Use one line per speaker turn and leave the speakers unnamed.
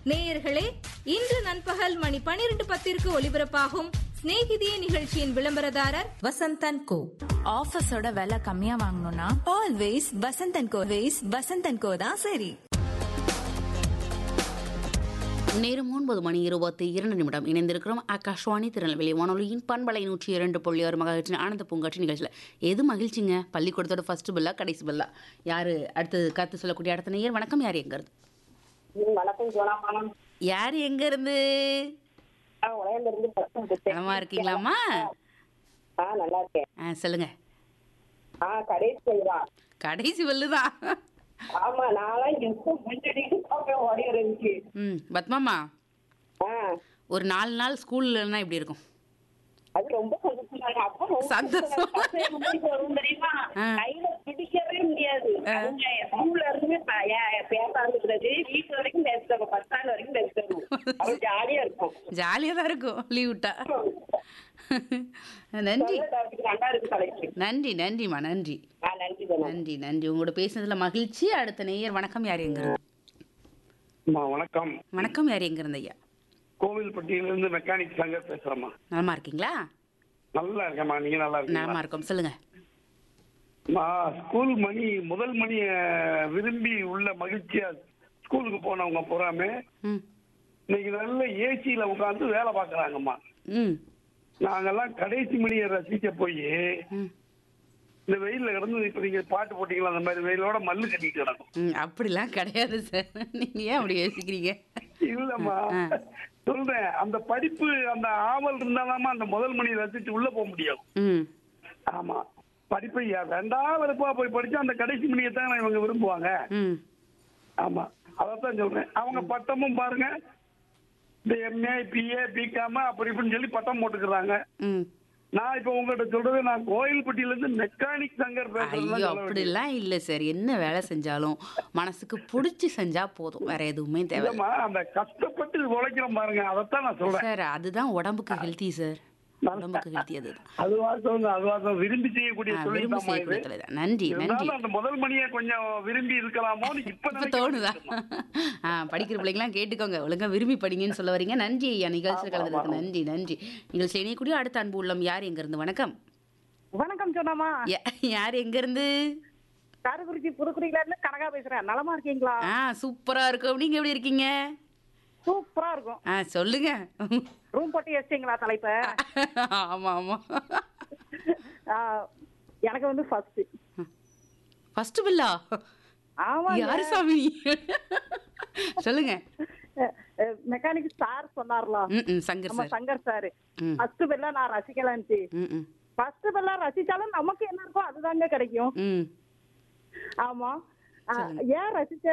நேயர்களே இன்று நண்பகல் மணி பனிரெண்டு பத்திற்கு ஒலிபரப்பாகும் சிநேகிதியே நிகழ்ச்சியின் விளம்பரதாரர் வசந்தன் கோ
ஆஃபீஸோட விலை கம்மியா வாங்கணும்னா always Vasanthan co ways Vasanthan co தான் சரி
நேரம் ஒன்பது மணி இருபத்தி இரண்டு நிமிடம் இணைந்திருக்கிறோம் ஆகாஷ்வாணி திருநெல்வேலி வானொலியின் பண்பலை நூற்றி இரண்டு புள்ளி ஆறு மகாட்சி ஆனந்த பூங்காட்சி நிகழ்ச்சியில் எது மகிழ்ச்சிங்க பள்ளிக்கூடத்தோட ஃபர்ஸ்ட் பில்லா கடைசி பில்லா யாரு அடுத்தது கருத்து சொல்லக்கூடிய அடுத்த நேயர் வணக்கம் யார் எங்க இருந்து
ம், வணக்கம் சோனாபானம்
யார் எங்க இருந்து
உலகில இருந்து பசங்க பேசுறேன்.
நலமா இருக்கீங்களாம்மா
ஆ நல்லா இருக்கேன்
ஆ சொல்லுங்க
ஆ கடைசி சொல்லுதான்
கடைசி பல்லுதான்
ஆமா நான்லாம் எப்போ முன்னாடி ஓடி இருந்துச்சு
ம் பத்மாமா
ஆ
ஒரு நாலு நாள் ஸ்கூல்லன்னா எப்படி இருக்கும்
அது ரொம்ப சந்தோஷமா இருக்கு. அப்ப ரொம்ப
சந்தோஷம்.
பசங்க முன்னாடி வரும் தெரியுமா
ஆ.
கையில பிடிக்கவே முடியாது அவங்க ஸ்கூல்ல இருந்து ப- ஏ- பேச ஆரம்பிக்கிறது வீட்டு வரைக்கும் பேசுறாங்க பஸ் ஸ்டாண்ட் வரைக்கும் பேசுறாங்க அது ஜாலியா இருக்கும்
ஜாலியாக தான் இருக்கும் லீவ் விட்டா நன்றி
சொல்ல டாபிக் நல்லா இருக்கு தலைக்கு
நன்றி நன்றிம்மா நன்றி
ஆ நன்றி தானே
நன்றி நன்றி உங்களோட பேசுனதுல மகிழ்ச்சி அடுத்த நேயர் வணக்கம் யார் எங்க இருந்து
அம்மா வணக்கம்
வணக்கம் யார் எங்க இருந்து ஐயா
கோவில்பட்டியிலிருந்து மெக்கானிக் சங்கர் பேசுறேம்மா
நலமா இருக்கீங்களா
நல்லா இருக்கேம்மா நீங்க நல்லா
நலமா
இருக்கீங்களா
இருக்கோம் சொல்லுங்க
நான் ஸ்கூல் மணி முதல் மணிய விரும்பி உள்ள மகிழ்ச்சியா ஸ்கூலுக்கு போனவங்க பூராமே
ம்
இன்னைக்கு நல்ல ஏசியில உட்காந்து வேலை பார்க்கறாங்கம்மா
ம்
நாங்கெல்லாம் கடைசி மணியை ரசிக்க போய்
ம்
இந்த வெயில்ல கிடந்து இப்ப நீங்க பாட்டு போட்டீங்களா அந்த மாதிரி வெயிலோட மல்லு கட்டிட்டு கிடக்கும்
ம் அப்படிலாம் கிடையாது சார் நீங்க ஏன் அப்படி யோசிக்கிறீங்க
இல்லம்மா
ஆ.
சொல்றேன் அந்த படிப்பு அந்த ஆவல் இருந்தாதாம்மா அந்த முதல் மணியை ரசிச்சு உள்ள போக முடியும்
ம்
ஆமா படிப்பு யா- ரெண்டாவது வெறுப்பா போய் படிச்சா அந்த கடைசி மணியை தான் இவங்க விரும்புவாங்க
ம்
ஆமா அதைத்தான் சொல்றேன் அவங்க பட்டமும் பாருங்க இந்த எம்ஏ பிஏ பிகாம அப்படி இப்படின்னு சொல்லி பட்டம் போட்டுக்கிறாங்க
ம்
நான் இப்ப உங்ககிட்ட சொல்றது நான் கோயில்பட்டியில இருந்து மெக்கானிக் சங்கர்
ஐயோ
பேசுறேன்
அப்படிலாம் இல்லை சார் என்ன வேலை செஞ்சாலும் மனசுக்கு பிடிச்சி செஞ்சா போதும் வேற எதுவுமே தேவை
இல்லம்மா அந்த கஷ்டப்பட்டு உழைக்கிறோம் பாருங்க அதைத்தான் நான் சொல்றேன்
சார் அதுதான் உடம்புக்கு ஹெல்த்தி சார் உடம்புக்கு ஹெல்த்தி அதுதான்
அது வாசம் அது வாசம் விரும்பி செய்யக்கூடிய
ஆ,
தொழில்
விரும்பி
தான்
செய்யக்கூடிய தொழில் தான். நன்றி நன்றி
இருந்தாலும் அந்த முதல் மணியை கொஞ்சம் விரும்பி இருக்கலாமோன்னு இப்ப
இப்ப
நினைக்கிறேன்.
தோணுதா ஆ படிக்கிற பிள்ளைங்களாம் கேட்டுக்கோங்க ஒழுங்கா விரும்பி படிங்கன்னு சொல்ல வரீங்க நன்றி ஐயா நிகழ்ச்சியில் கலந்துருக்கு நன்றி நன்றி நிகழ்ச்சி இணையக்கூடிய அடுத்த அன்பு உள்ளம் யார் எங்க இருந்து வணக்கம்
வணக்கம் சொன்னாமா
யா- யார் எங்க இருந்து
காரைக்குறிச்சி புதுக்குடியில இருந்து கனகா பேசுறேன் நலமா இருக்கீங்களா
ஆ சூப்பரா இருக்கும் நீங்க எப்படி இருக்கீங்க
சூப்பரா இருக்கும்
ஆ சொல்லுங்க
ரூம் போட்டு வச்சிட்டீங்களா தலைப்ப
ஆமா ஆமா
ஆ, எனக்கு வந்து ஃபர்ஸ்ட்
ஃபர்ஸ்ட் பில்லா
ஆமா
யாரு சாமி சொல்லுங்க
மெக்கானிக் சார் சொன்னார்ல
ம் ம் சங்கர்
நம்ம
சார்
சங்கர் சார்
ம்
ஃபர்ஸ்ட் பெல்லா நான் ரசிக்கலான்ட்டு
ம் ம்
ஃபர்ஸ்ட் பெல்லா ரசிச்சாலும் நமக்கு என்ன இருக்கோ அதுதாங்க கிடைக்கும்
ம்
ஆமா ஆ, ஏன் ரசிச்ச